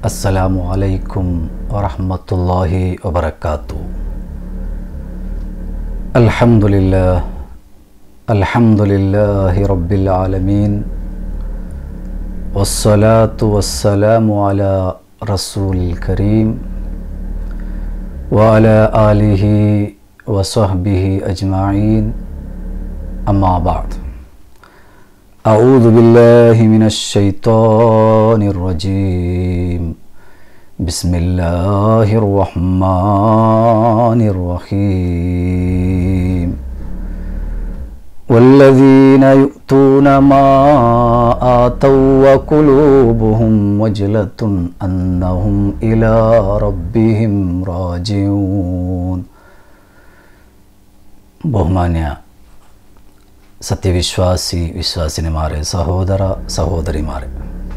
السلام عليكم ورحمة الله وبركاته الحمد لله الحمد لله رب العالمين والصلاة والسلام على رسول الكريم وعلى آله وصحبه أجمعين أما بعد أعوذ بالله من الشيطان الرجيم بسم الله الرحمن الرحيم والذين يؤتون ما آتوا وقلوبهم وجلة أنهم إلى ربهم راجعون ബഹുമാന്യ സത്യവിശ്വാസി വിശ്വാസിനിമാരെ സഹോദര സഹോദരിമാരെ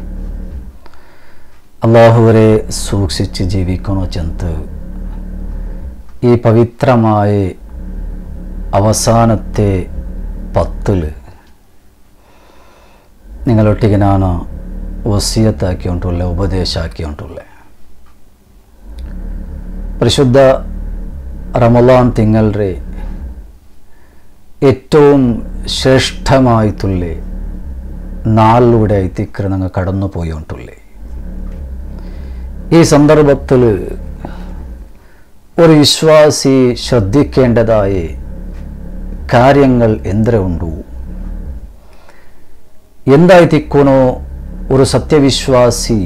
അള്ളാഹുവരെ സൂക്ഷിച്ച് ജീവിക്കണോ ചെന്ത് ഈ പവിത്രമായ അവസാനത്തെ പത്തിൽ നിങ്ങളൊട്ടിಗೆ ನಾನು വസിയത്താക്കിയോണ്ടുള്ള ഉപദേശാക്കിയോണ്ടുള്ള പരിശുദ്ധ റമലാൻ തിങ്ങളുടെ ഏറ്റവും ശ്രേഷ്ഠമായിട്ടുള്ളേ നാളിലൂടെ എത്തിക്കറ് ഞങ്ങൾ കടന്നു പോയോണ്ടുള്ളേ ഈ സന്ദർഭത്തിൽ ഒരു വിശ്വാസി ശ്രദ്ധിക്കേണ്ടതായ കാര്യങ്ങൾ എന്തിനുണ്ടു എന്തായിത്തിക്കണോ ഒരു സത്യവിശ്വാസി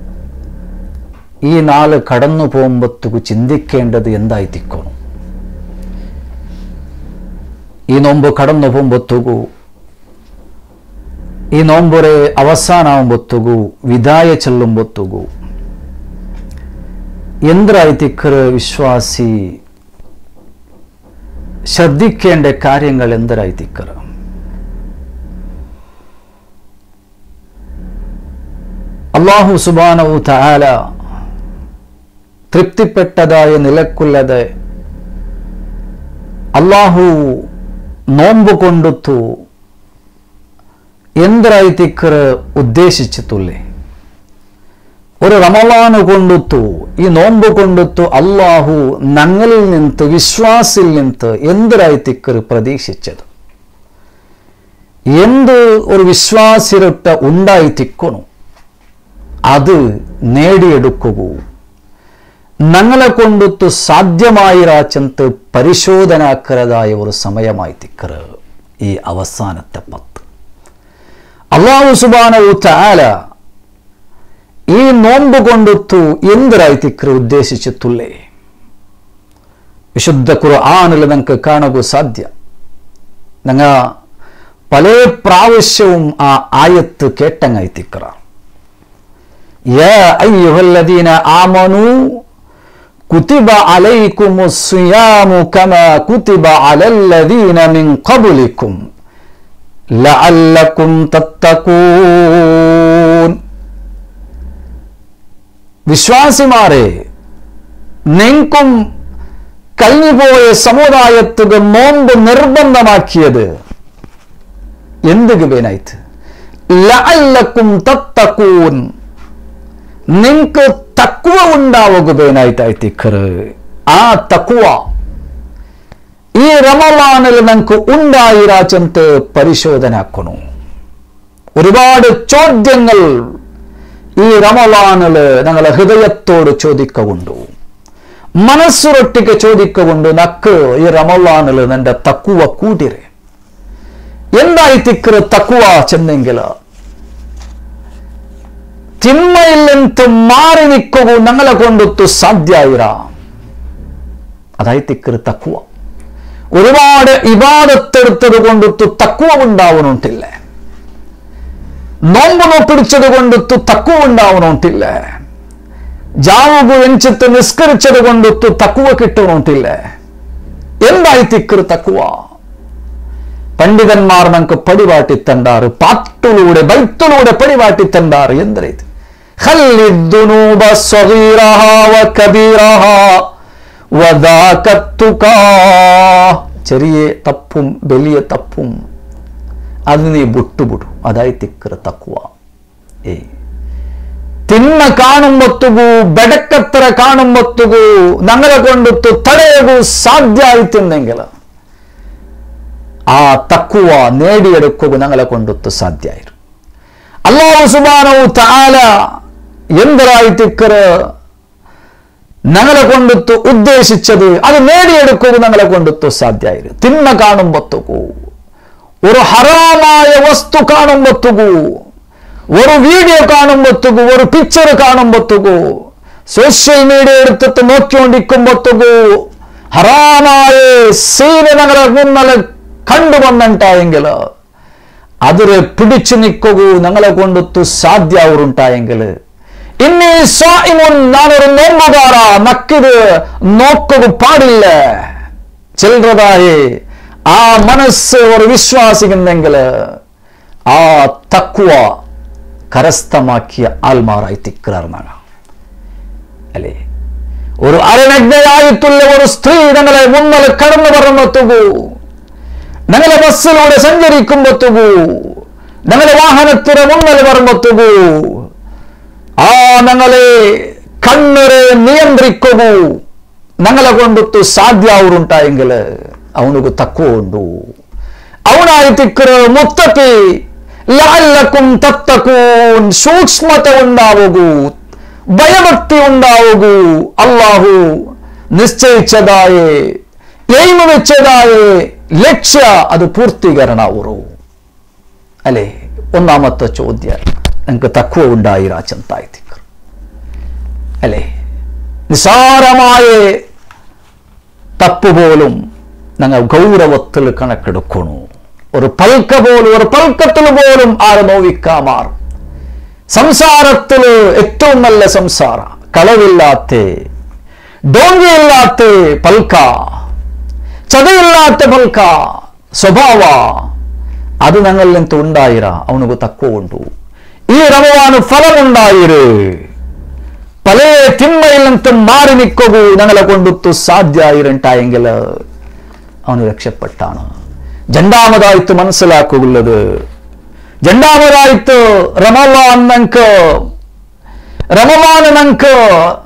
ഈ നാള് കടന്നു പോകുമ്പോഴത്തേക്ക് ചിന്തിക്കേണ്ടത് എന്തായിത്തിക്കണോ ಈ ನೋಂಬು ಕಡന്നു പോകുമ്പോഴത്തേಗೂ ಈ ನೋಂಬುರೆ ಅವಸಾನ ಆಗುമ്പോഴത്തേಗೂ ವಿದಾಯ ಚೆಲ್ಲುമ്പോഴത്തേಗೂ എന്തിരായിത്തിക്കറ് വിശ്വാസി ശ്രദ്ധിക്കേണ്ട കാര്യങ്ങൾ എന്തിരായിത്തിക്കറ് അള്ളാഹു സുബാനവു താല തൃപ്തിപ്പെട്ടതായ നിലക്കുള്ളത് അള്ളാഹു നോമ്പ് കൊണ്ടുത്തു എന്തിരായിത്തിക്കറ് ഉദ്ദേശിച്ചിട്ടുള്ളേ ഒരു റമലാന് കൊണ്ടുത്തു ഈ നോമ്പ് കൊണ്ടുത്തു അള്ളാഹു ഞങ്ങളിൽ നിന്ന് വിശ്വാസിൽ നിന്ന് എന്തിരായിത്തിക്കറ് പ്രതീക്ഷിച്ചത് എന്ത് ഒരു വിശ്വാസിരൊട്ട ഉണ്ടായിത്തിക്കണു അത് നേടിയെടുക്കുകൂ ഞങ്ങളെ കൊണ്ടുത്തു സാധ്യമായിരാച്ചന്ത് പരിശോധനാക്കരതായ ഒരു സമയമായി തിക്കറ് ഈ അവസാനത്തെ പത്ത് അള്ളാഹു സുബാനവു ചാല ഈ നോമ്പ് കൊണ്ടുത്തു എന്തിരായി തിക്കറ് ഉദ്ദേശിച്ചിട്ടുള്ളേ വിശുദ്ധ ഖുർആാനിൽ നമുക്ക് കാണുക സാധ്യ ഞങ്ങ പല പ്രാവശ്യവും ആ ആയത്ത് കേട്ടങ്ങായി തിക്കറ യാ അയ്യുഹല്ലദീന ആമനു كتب عليكم الصيام كما كتب على الذين من قبلكم لعلكم تتقون വിശ്വാസിമാരെ നിങ്ങൾക്കും കഴിഞ്ഞുപോയ സമുദായത്തുക നോമ്പ് നിർബന്ധമാക്കിയത് എന്ത് ഗുബേനായിട്ട് ലഅല്ലക്കും തത്തക്കൂൻ നിങ്ങൾക്ക് തക്കുവ ഉണ്ടാവുകയായിട്ടായിത്തിക്കറ് ആ തക്കുവ ഈ റമലാനിൽ നമുക്ക് ഉണ്ടായിരാച്ചന്ത് പരിശോധനാക്കണു ഒരുപാട് ചോദ്യങ്ങൾ ഈ റമലാനില് ഞങ്ങളെ ഹൃദയത്തോട് ചോദിക്കുകൊണ്ടു മനസ്സുറൊട്ടിക്ക് ചോദിക്കുകൊണ്ട് നക്ക് ഈ റമലാനില് നിന്റെ തക്കുവ കൂട്ടിരെ എന്തായിത്തിക്കറ് തക്കുവ ചെന്നെങ്കില് തിന്മയിൽ നിന്ന് മാറി നിൽക്കൂ ഞങ്ങളെ കൊണ്ടൊത്തു സാധ്യായിര അതായിത്തിക്കറ് തക്കുവ ഒരുപാട് ഇബാദത്തെടുത്തത് കൊണ്ടൊത്തു തക്കുവ ഉണ്ടാവണോട്ടില്ല നോമ്പ് നോപ്പിടിച്ചത് കൊണ്ടൊത്തു തക്കുവ ഉണ്ടാവണോട്ടില്ല ജാവുകു എഞ്ചിത്ത് നിസ്കരിച്ചത് കൊണ്ടൊത്തു തക്കുവ കിട്ടണോട്ടില്ല എന്തായിത്തിക്കറ് തക്കുവ പണ്ഡിതന്മാർ നമുക്ക് പടിവാട്ടി തണ്ടാറ് പാട്ടിലൂടെ ബൈത്തിലൂടെ പടിവാട്ടി തണ്ടാറ് എന്തിനത് خل الذنوب صغيرها وكبيرها وذاك التقى ചെറിയ തപ്പും വലിയ തപ്പും അത് നീ വിട്ടുവിടും അതായി തിക്കറ് തക്കുവ ഏ ತಿನ್ನ ಕಾಣುಂಬತ್ತುಗೂ ಬೆಡಕತ್ತರ ಕಾಣುಂಬತ್ತುಗೂ ನಂಗಲ ಕೊಂಡುತ್ತು ತಡೆಯಗೂ ಸಾಧ್ಯ ಆಯ್ತಿಂದೆಂಗೆಲ ಆ ತಕ್ಕುವ ನೇಡಿ ಎಡುಕೋಗು ನಂಗಲ ಕೊಂಡುತ್ತು ಸಾಧ್ಯ ಇರು ಅಲ್ಲಾಹು ಸುಬಾನವು ತಾಲ ಎಂದರಾಯ್ತಿಕ್ಕರ ഞങ്ങളെ കൊണ്ടുത്തു ഉദ്ദേശിച്ചത് അത് നേടിയെടുക്കുക ഞങ്ങളെ കൊണ്ടുത്തു സാധ്യമായിരു തിന്മ കാണുമ്പത്തുകൂ ഒരു ഹറാമായ വസ്തു കാണുമ്പത്തുകൂ ഒരു വീഡിയോ കാണുമ്പത്തുകൂ ഒരു പിക്ചർ കാണുമ്പത്തുകൂ സോഷ്യൽ മീഡിയ എടുത്തിട്ട് നോക്കിക്കൊണ്ടിരിക്കുമ്പത്തുകൂ ഹറാമായ സീന് ഞങ്ങളെ മുന്നലെ കണ്ടുവന്നുണ്ടായെങ്കിൽ അതിരെ പിടിച്ചു നിൽക്കുകൂ ഞങ്ങളെ കൊണ്ടുത്തു സാധ്യ അവരുണ്ടായെങ്കിൽ ಇನ್ನೀ ಸ್ವಾಯಿಮುನ್ ನಾನೊരു നോമ്പുകാര നക്കിത് നോക്കുക പാടില്ല ചില്ലറതായി ആ മനസ്സ് ഒരു വിശ്വാസിക്കുന്നെങ്കിൽ ആ തക്കുവ കരസ്ഥമാക്കിയ ആൽമാറായി തിക്കറാർന്നാണ് അല്ലേ ഒരു അരനഗ്നയായിട്ടുള്ള ഒരു സ്ത്രീ ഞങ്ങളെ മുന്നൽ കടന്നു പറമ്പത്തുകൂ ഞങ്ങളെ ബസ്സിലൂടെ സഞ്ചരിക്കുമ്പത്തുകൂ ഞങ്ങളെ വാഹനത്തിന് മുന്നൽ പറമ്പത്തുകൂ ആ ഞങ്ങളെ കണ്ണുരെ നിയന്ത്രിക്കുന്നു ഞങ്ങളെ കൊണ്ടിട്ട് സാധ്യാവുറുಂಟಾയെങ്കിൽ ಅವನಿಗೂ ತక్కుವ ಉಂಡು ಅವನಾയി ತಿಕ್ಕರ ಮುತ್ತಕಿ ലാലക്കും തത്തക്കൂൻ സൂക്ഷ്മത ഉണ്ടാവുകൂ ഭയഭക്തി ഉണ്ടാവുകൂ അള്ളാഹു നിശ്ചയിച്ചതായ എയിം വെച്ചതായ ലക്ഷ്യ അത് പൂർത്തീകരണാവുറു അല്ലേ ഒന്നാമത്തെ ചോദ്യം നിങ്ങൾക്ക് തക്കുവ ഉണ്ടായിരാ ചെന്തായിത്തിക്കർ അല്ലേ നിസാരമായ തപ്പ് പോലും ഞങ്ങൾ ഗൗരവത്തിൽ കണക്കെടുക്കണു ഒരു പൽക്ക പോലും ഒരു പൽക്കത്തിൽ പോലും ആരെ നോവിക്കാമാർ സംസാരത്തിൽ ഏറ്റവും നല്ല സംസാര കളവില്ലാത്ത ഡോങ്കിയില്ലാത്ത പൽക്ക ചതയില്ലാത്ത പൽക്ക സ്വഭാവ അത് ഞങ്ങളിൽ നിന്ന് ഉണ്ടായിര അവനക്ക് തക്കുവ ഉണ്ടു ഈ ರಮವಾನು ಫಲമുണ്ടായിರು പല തിന്മയിൽ നിന്നും മാറി നിൽക്കൂ ഞങ്ങളെ കൊണ്ടുത്തു സാധ്യ ആയിരുണ്ടായെങ്കിൽ അവന് രക്ഷപ്പെട്ടാണ് രണ്ടാമതായിട്ട് മനസ്സിലാക്കുള്ളത് രണ്ടാമതായിട്ട് റമവാൻ ഞങ്ങൾക്ക് റമവാൻ ഞങ്ങൾക്ക്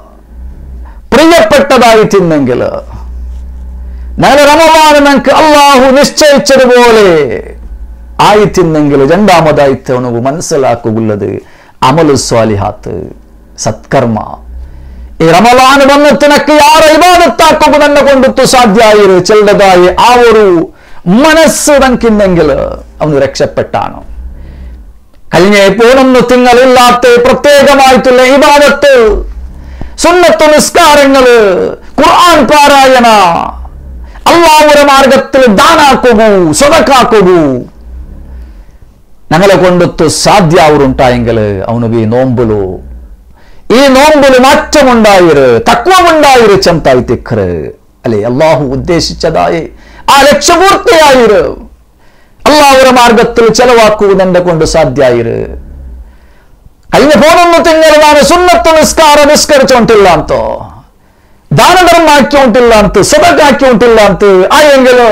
പ്രിയപ്പെട്ടതായിട്ടിരുന്നെങ്കിൽ ഞങ്ങൾ റമവാൻ ഞങ്ങൾക്ക് അള്ളാഹു നിശ്ചയിച്ചതുപോലെ ആയിത്തിന്നെങ്കിൽ രണ്ടാമതായിട്ട് ಅವನಿಗೆ മനസ്സിലാക്കുള്ളത് അമലു സ്വാലിഹാത്ത് സത്കർമ്മ ഈ റമലാൻ വന്നത്തിനൊക്കെ ಯಾರ ഇബാദത്താക്കുക തന്നെ കൊണ്ടിട്ട് സാധ്യമായിരു ചെല്ലതായി ആ ഒരു മനസ്സ് തനിക്കുന്നെങ്കിൽ അവന് രക്ഷപ്പെട്ടാണ് കഴിഞ്ഞ പൂർണ്ണ തിങ്ങളില്ലാത്ത പ്രത്യേകമായിട്ടുള്ള ഇബാദത്ത് സുന്നത്ത് നിസ്കാരങ്ങള് ഖുർആൻ പാരായണ അള്ളാഹുര മാർഗത്തിൽ ദാനാക്കുകൂ സ്വതക്കാക്കുകൂ ഞങ്ങളെ കൊണ്ടുത്ത് സാധ്യാവുറുണ്ടായെങ്കിൽ അവനുക്ക് ഈ നോമ്പുಲು ഈ നോമ്പുല് മാറ്റമുണ്ടായിര് തക്വമുണ്ടായിര് ചെന്തായി തിക്കറ് അല്ലെ അള്ളാഹു ഉദ്ദേശിച്ചതായി ആ ലക്ഷ്യപൂർത്തിയായിര് അള്ളാഹുര മാർഗത്തിൽ ചെലവാക്കുക എന്നെ കൊണ്ട് സാധ്യായിര് കഴിഞ്ഞ പോണൊന്നു തിങ്ങൾ ನಾನು ಸುನ್ನತ್ತು ನಿಸ್ಕಾರ ನಿಸ್ಕರಿಸೋಂಟಿಲ್ಲ ಅಂತ ದಾನ ಧರ್ಮ ಹಾಕಿ ಉಂಟಿಲ್ಲ ಅಂತ ಸದಕ ಹಾಕಿ ಉಂಟಿಲ್ಲ ಅಂತ ಆಯಂಗಲು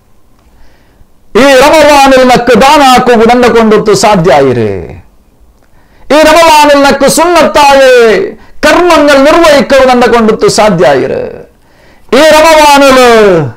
ഈ റമവാനിൽ നക്ക് ദാനാക്കുക തന്നെ കൊണ്ടൊത്ത് സാധ്യായിര് ഈ റമവാനിൽ നക്ക് സുന്നത്തായ കർമ്മങ്ങൾ നിർവഹിക്കുക തന്നെ കൊണ്ടൊത്ത് സാധ്യായിര് ഈ റമവാനില്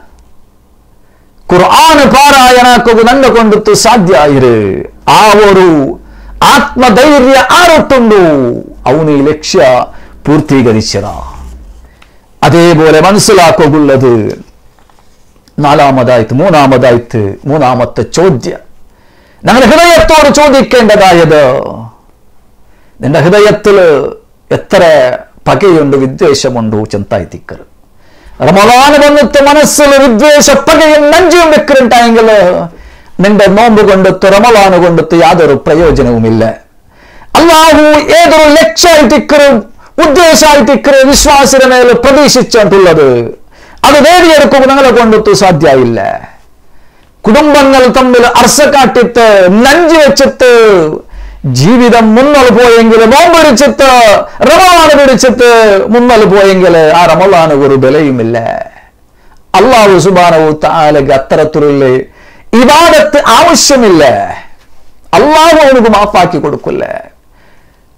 ഖുർആന് പാരായണാക്കുക തന്നെ കൊണ്ടൊത്ത് സാധ്യായിര് ആ ഒരു ആത്മധൈര്യ ആരൊട്ടുണ്ടു അവന് ഈ ലക്ഷ്യ പൂർത്തീകരിച്ചത അതേപോലെ മനസ്സിലാക്കുള്ളത് നാലാമതായിട്ട് മൂന്നാമതായിട്ട് മൂന്നാമത്തെ ചോദ്യം ഞങ്ങളുടെ ഹൃദയത്തോട് ചോദിക്കേണ്ടതായത് നിന്റെ ഹൃദയത്തിൽ എത്ര പകയുണ്ട് വിദ്വേഷമുണ്ടോ ചെന്തായിത്തിക്കർ റമദാന് വന്നിട്ട് മനസ്സിൽ വിദ്വേഷ പകയും നഞ്ചും വെക്കുന്നുണ്ടായെങ്കിൽ നിന്റെ നോമ്പ് കൊണ്ടിട്ട് റമദാന് കൊണ്ടിട്ട് യാതൊരു പ്രയോജനവുമില്ല അള്ളാഹു ഏതൊരു ലക്ഷ്യമായിട്ടിക്കറും ഉദ്ദേശമായിട്ടിക്കറ് വിശ്വാസിയുടെ മേൽ പ്രതീക്ഷിച്ചിട്ടുള്ളത് അത് നേടിയെടുക്കുക നിങ്ങളെ കൊണ്ടിട്ട് സാധ്യമായില്ല കുടുംബങ്ങൾ തമ്മിൽ അർസക്കാട്ടിത്ത് നഞ്ചു വെച്ചിട്ട് ജീവിതം മുന്നോട്ട് പോയെങ്കിൽ നോമ്പൊരിച്ചിട്ട് റമളാണ് പിടിച്ചിട്ട് മുന്നോട്ട് പോയെങ്കിൽ ആ റമളാന് ഒരു വിലയുമില്ല അള്ളാഹു സുബാനവു താലക്ക് അത്തരത്തിലുള്ള ഇവാദത്ത് ആവശ്യമില്ല അള്ളാഹു അവനക്ക് മാപ്പാക്കി കൊടുക്കില്ല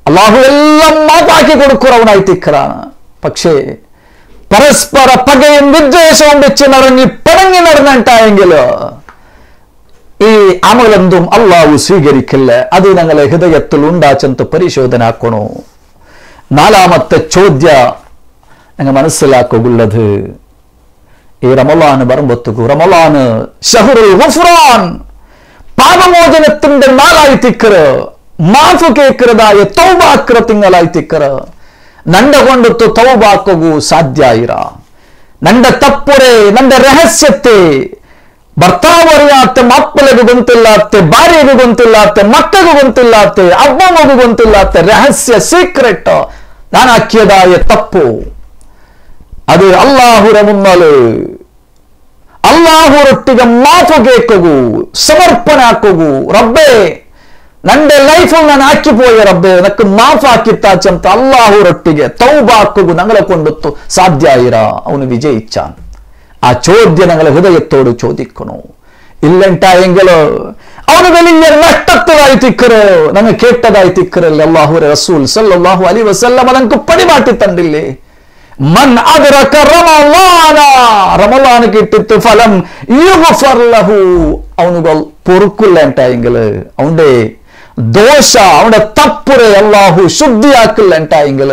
അള്ളാഹു എല്ലാം മാപ്പാക്കി കൊടുക്കുന്നവനായിത്തിക്കറാണ് പക്ഷേ പരസ്പര പകയും വിദ്വേഷവും വെച്ച് നിറഞ്ഞ് പിണങ്ങി നടന്നിട്ടായെങ്കിൽ ഈ അമലെന്തും അള്ളാഹു സ്വീകരിക്കില്ല അത് ഞങ്ങളെ ഹൃദയത്തിൽ ഉണ്ടാച്ചെന്ന് പരിശോധനാക്കണോ നാലാമത്തെ ചോദ്യ ഞങ്ങൾ മനസ്സിലാക്കുള്ളത് ഈ റമലാന് പറമ്പത്തുക്കു റമലാന് ഷഹറുൽ ഗുഫ്റാൻ പാപമോചനത്തിന്റെ നാളായി തിക്കറ് മാഫു കേൾക്കുന്നതായ ತೌಬಾಕ್ರ ತಿಂಗಳಾയി ತಿಕ್ಕರ ನಂಡ ಕೊಂಡತ್ತು ತೌಬಾಕಗು ಸಾಧ್ಯ ಇರ ನಂಡ ತಪ್ಪುರೆ ನಂಡ ರಹಸ್ಯತೆ ಭರ್ತಾವು അറിയാത്ത ಮಕ್ಕಳಿಗೂ ಗೊತ್ತಿಲ್ಲಾತ್ತೆ ಭಾರ್ಯಗೂ ಗೊತ್ತಿಲ್ಲಾತ್ತೆ ಮಕ್ಕಳಿಗೂ ಗೊತ್ತಿಲ್ಲಾತ್ತೆ ಅಬ್ಬ ಮಗು ಗೊತ್ತಿಲ್ಲಾತ್ತೆ ರಹಸ್ಯ ಸೀಕ್ರೆಟ್ ನಾನು ಹಾಕಿಯದಾಯ ತಪ್ಪು ಅದು ಅಲ್ಲಾಹುರ ಮುನ್ನಲು ಅಲ್ಲಾಹುರೊಟ್ಟಿಗೆ ಮಾತು ಕೇಕಗು ಸಮರ್ಪಣೆ ಹಾಕುಗು ರಬ್ಬೆ ನಂಡೆ ಲೈಫ್ ನಾನು ಹಾಕಿಪೋಯ ರಬ್ಬೆ ನಕ್ಕು ಮಾಫ್ ಹಾಕಿತ್ತಾಚಂತ ಅಲ್ಲಾಹುರೊಟ್ಟಿಗೆ ತೌಬಾಕುಗು ഞങ്ങളെ കൊണ്ടൊത്തു സാധ്യായിര അവന് വിജയിച്ചാൻ ആ ചോദ്യം ഞങ്ങളെ ഹൃദയത്തോട് ചോദിക്കണു ഇല്ലണ്ടായെങ്കിലോ അവന് വലിയ നഷ്ടത്തിലായി തിക്കറ് ഞങ്ങൾ കേട്ടതായി തിക്കറല്ലേ അള്ളാഹുര റസൂൽ സല്ലല്ലാഹു അലൈഹി വസല്ലം ഞങ്ങൾക്ക് പടിമാറ്റി തണ്ടില്ലേ മൻ അദ്റക റമളാന റമളാൻ കിട്ടിട്ട് ഫലം യുഗ്ഫർ ലഹു അവനുകൾ പൊറുക്കില്ല ഉണ്ടായെങ്കിൽ അവന്റെ ദോഷ അവന്റെ തപ്പുരെ അള്ളാഹു ശുദ്ധിയാക്കില്ല ഉണ്ടായെങ്കിൽ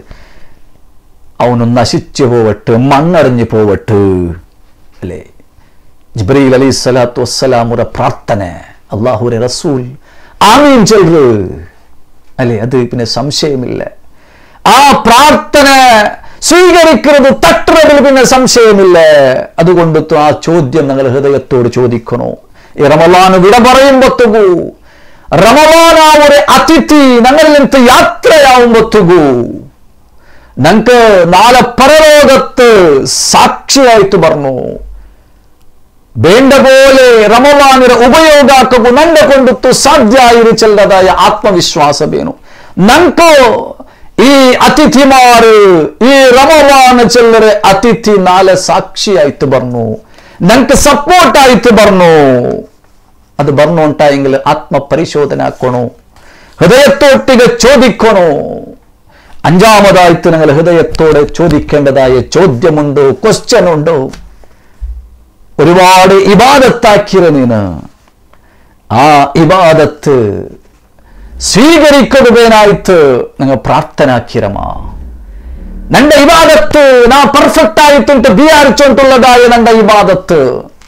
അവನು നശിച്ചു പോവട്ട് മണ്ണറിഞ്ഞു പോവട്ട് അല്ലേ ജിബ്രീൽ അലൈഹി സ്വലാത്തു വസ്സലാമുടെ പ്രാർത്ഥന അള്ളാഹുരെ റസൂൽ ആമീൻ ചെല്ലു അല്ലേ അത് പിന്നെ സംശയമില്ല ആ പ്രാർത്ഥന സ്വീകരിക്കുന്നത് തട്ടുന്നതിൽ പിന്നെ സംശയമില്ല അതുകൊണ്ട് ആ ചോദ്യം നിങ്ങൾ ഹൃദയത്തോട് ചോദിക്കണോ ഈ റമലാന് വിട പറയുമ്പോത്തുകൂ റമലാൻ ആ ഒരു അതിഥി ഞങ്ങളിൽ നിന്ന് യാത്രയാവുമ്പോത്തുകൂ ഞങ്ങൾക്ക് നാളെ പരലോകത്ത് സാക്ഷിയായിട്ട് പറഞ്ഞു വേണ്ട പോലെ റമലാനിರ ಉಪಯೋಗಕ್ಕೂ ನಂಡ ಕೊಂಡುತ್ತು ಸಾಧ್ಯ ಇರಿಚಲ್ಲದಾಯ ಆತ್ಮವಿಶ್ವಾಸವೇನು ನಂಕೋ ಈ ಅತಿಥಿಮಾರು ಈ ರಮಲಾನ ಚೆಲ್ಲರೆ ಅತಿಥಿ ನಾಳೆ ಸಾಕ್ಷಿ ಆಯ್ತು ಬರ್ನು ನಂಗೆ ಸಪೋರ್ಟ್ ಆಯ್ತು ಬರ್ನು അത് പറഞ്ഞു ഉണ്ടായെങ്കിൽ ആത്മപരിശോധന ആക്കണോ ഹൃദയത്തോട്ടിಗೆ ചോദിക്കണോ അഞ്ചാമതായിട്ട് നിങ്ങൾ ഹൃദയത്തോടെ ചോദിക്കേണ്ടതായ ചോദ്യമുണ്ടോ ക്വസ്റ്റ്യൻ ഉണ്ടോ ഒരുപാട് ഇബാദത്താക്കിയ നീന് ആ ഇബാദത്ത് സ്വീകരിക്കുന്നതിനായിട്ട് നിങ്ങൾ പ്രാർത്ഥനാക്കിരമാ നന്റെ ഇബാദത്ത് നാ പെർഫെക്റ്റ് ആയിട്ടുണ്ട് വിചാരിച്ചോണ്ടുള്ളതായ നന്റെ ഇബാദത്ത്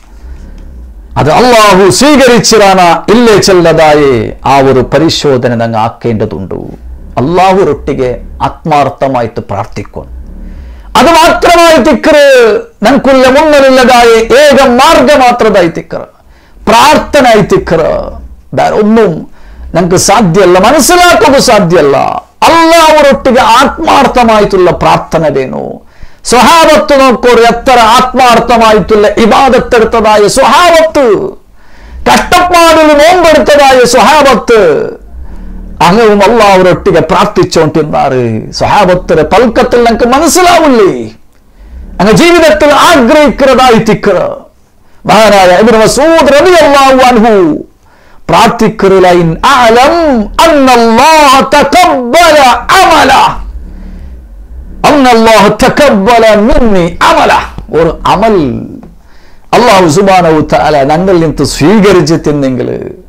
അത് അള്ളാഹു സ്വീകരിച്ചിറാന ഇല്ലേ ചെല്ലതായേ ആ ഒരു പരിശോധന ഞങ്ങൾ ആക്കേണ്ടതുണ്ട് അള്ളാഹുരൊട്ടിಗೆ ആത്മാർത്ഥമായിട്ട് പ്രാർത്ഥിക്കും അത് മാത്രമായി തിക്കറ് ഞങ്ങൾക്കുള്ള മുന്നിലുള്ളതായ ഏക മാർഗം മാത്രമായി തിക്കറ് പ്രാർത്ഥനയായി തിക്കറ് വേറെ ഒന്നും ഞങ്ങൾക്ക് സാധ്യമല്ല മനസ്സിലാക്കുക സാധ്യമല്ല അള്ളാഹുരൊട്ടിಗೆ ആത്മാർത്ഥമായിട്ടുള്ള പ്രാർത്ഥന വേണു സ്വഹാബത്ത് നോക്കോറ് എത്ര ആത്മാർത്ഥമായിട്ടുള്ള ഇബാദത്തെടുത്തതായ സ്വഹാബത്ത് കഷ്ടപ്പാടിൽ നോമ്പെടുത്തതായ സ്വഹാബത്ത് അങ്ങവും അള്ളാഹുരൊട്ടിಗೆ പ്രാർത്ഥിച്ചോണ്ടിരുന്നാറ് സ്വഹാബത്തിന്റെ പൽക്കത്തിൽ ഞങ്ങൾക്ക് മനസ്സിലാവില്ലേ അങ്ങ് ജീവിതത്തിൽ ആഗ്രഹിക്കുന്നതായി തിക്കറ മഹാനായ ഇബ്നു മസൂദ് റളിയല്ലാഹു അൻഹു പ്രാർത്ഥിക്കറിലൈൻ അലം അന്നല്ലാഹ തഖബ്ബല അമല അന്നല്ലാഹു തഖബ്ബല മിന്നി അമല ഒരു അമൽ അല്ലാഹു സുബ്ഹാനഹു തആല ഞങ്ങളിൽ നിന്ന് സ്വീകരിച്ചിട്ടുണ്ടെങ്കിൽ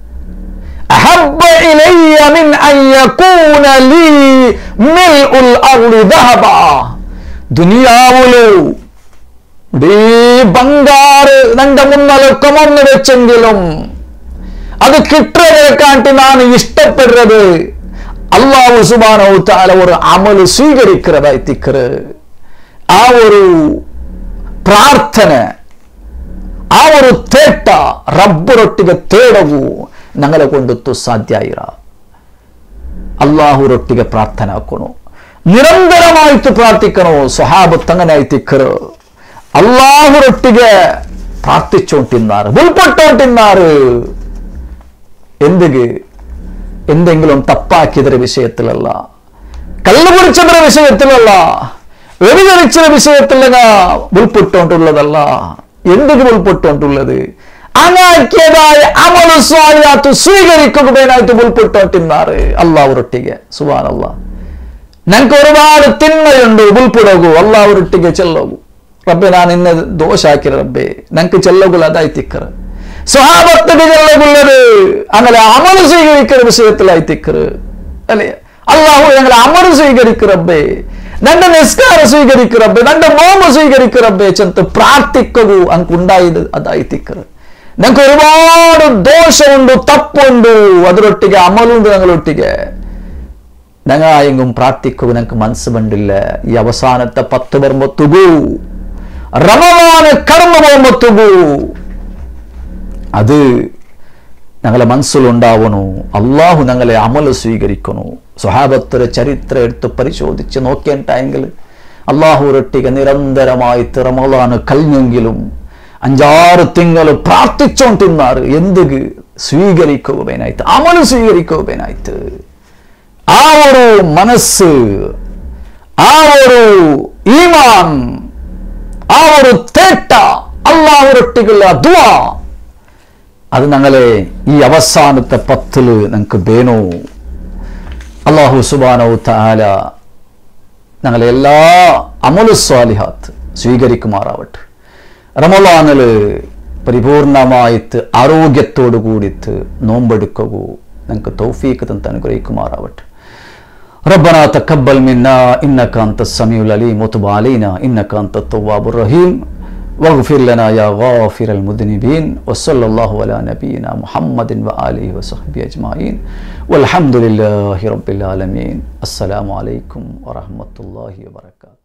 أحب إلي من أن يكون لي ملء الأرض ذهبا ദുനിയാവുലു ഇടീ ബംഗാറ് നിന്റെ മുന്നൽ കൊമർന്നു വെച്ചെങ്കിലും അത് കിട്ടുന്നതിനെക്കാട്ടി നാണ് ഇഷ്ടപ്പെടുന്നത് അള്ളാഹു സുബാനോ താല ഒരു അമല് സ്വീകരിക്കുന്നതായി തിക്കറ് ആ ഒരു പ്രാർത്ഥന ആ ഒരു തേട്ട റബ്ബറൊಟ್ಟಿಗೆ ತೇಡವು ഞങ്ങളെ കൊണ്ടൊത്തു സാധ്യായിರ അള്ളാഹുരൊಟ್ಟಿಗೆ പ്രാർത്ഥന ആക്കണോ നിരന്തരമായിട്ട് പ്രാർത്ഥിക്കണോ സ്വഹാബത്ത് അങ്ങനെ ആയിത്തിക്കറ് അള്ളാഹുരൊಟ್ಟಿಗೆ പ്രാർത്ഥിച്ചോണ്ടിന്നാറ് ഉൾപ്പെട്ടോണ്ടിന്നാറ് എന്തിക്ക് എന്തെങ്കിലും തപ്പാക്കിയതിന്റെ വിഷയത്തിലല്ല കള്ളുകുടിച്ചതിന്റെ വിഷയത്തിലല്ല വ്യഭിചരിച്ചതിന്റെ വിഷയത്തിലല്ല ഉൾപ്പെട്ടുകൊണ്ടുള്ളതല്ല എന്തിന് ഉൾപ്പെട്ടുകൊണ്ടുള്ളത് അങ്ങാക്കിയതായ അമಲು സ്വാലിയാത്ത് സ്വീകരിക്കുകയായിട്ട് ഉൾപ്പെട്ടോട്ടിന്നാറ് അള്ളാഹുരൊಟ್ಟಿಗೆ സുബാൻ അള്ളാഹ് ನಂಗೆ ഒരുപാട് തിന്മയുണ്ട് ഉൾപ്പെടുകൂ അള്ളാഹുരൊಟ್ಟಿಗೆ ಚೆಲ್ಲೋಗು റബ്ബെ ನಾನು ಇನ್ನ ದೋಷ ಹಾಕಿರ ರಬ್ಬೆ ನಂಗೆ ಚೆಲ್ಲಗುಲ್ಲ അതായിത്തിക്കറ് സ്വഹാബത്തുക്ക് ചെല്ലകുള്ളത് അങ്ങനെ അമൽ സ്വീകരിക്കുന്ന വിഷയത്തിലായിത്തിക്കറ് അല്ലേ അള്ളാഹു ഞങ്ങൾ അമൽ സ്വീകരിക്കും റബ്ബേ നന്റെ നിസ്കാര സ്വീകരിക്കും റബ്ബെ നന്റെ നോമ സ്വീകരിക്കും റബ്ബെ ചെന്ന് പ്രാർത്ഥിക്കൂ അങ്കുണ്ടായത് അതായിത്തിക്കറ് ഞങ്ങൾക്ക് ഒരുപാട് ദോഷമുണ്ട് തപ്പുണ്ട് അതിലൊട്ടിಗೆ അമലുണ്ട് ഞങ്ങളൊട്ടിಗೆ ഞങ്ങൾ എങ്കും പ്രാർത്ഥിക്കുക ഞങ്ങൾക്ക് മനസ്സ് ബണ്ടില്ല ഈ അവസാനത്തെ പത്ത് ബർമ്മത്തുകൂ റമവാന് കടന്നു പോകുമ്പത്തുകൂ അത് ഞങ്ങളെ മനസ്സിലുണ്ടാവണു അള്ളാഹു ഞങ്ങളെ അമല് സ്വീകരിക്കണു സ്വഹാബത്തൊരു ചരിത്രം എടുത്ത് പരിശോധിച്ച് നോക്കിയിട്ടെങ്കിൽ അള്ളാഹുരൊട്ടിಗೆ നിരന്തരമായി റമളാന് കഴിഞ്ഞെങ്കിലും അഞ്ചാറ് തിങ്കൾ പ്രാർത്ഥിച്ചോണ്ടിരുന്നാറ് എന്ത് സ്വീകരിക്കുകയായിട്ട് അമല് സ്വീകരിക്കുകയായിട്ട് ആ ഒരു മനസ്സ് ആ ഒരു ഈമാൻ ആ ഒരു തേട്ട അള്ളാഹുരൊട്ടിക്കുള്ള ദുവാ അത് ഞങ്ങളെ ഈ അവസാനത്തെ പത്തില് ഞങ്ങൾക്ക് വേണു അള്ളാഹു സുബാനോ താല ഞങ്ങളെ എല്ലാ അമലു സ്വാലിഹാത്ത് സ്വീകരിക്കുമാറാവട്ടെ റമലാനില് പരിപൂർണമായിട്ട് ആരോഗ്യത്തോടു കൂടിയിട്ട് നോമ്പെടുക്കൂ ഞങ്ങൾക്ക് തൗഫീക്ക് തന്ന് അനുഗ്രഹിക്കുമാറാവട്ടെ ربنا تقبل منا إنك أنت السميع العليم وتب علينا إنك أنت التواب الرحيم واغفر لنا يا غافر المذنبين وصلى الله على نبينا محمد وآله وصحبه أجمعين والحمد لله رب العالمين السلام عليكم ورحمة الله وبركاته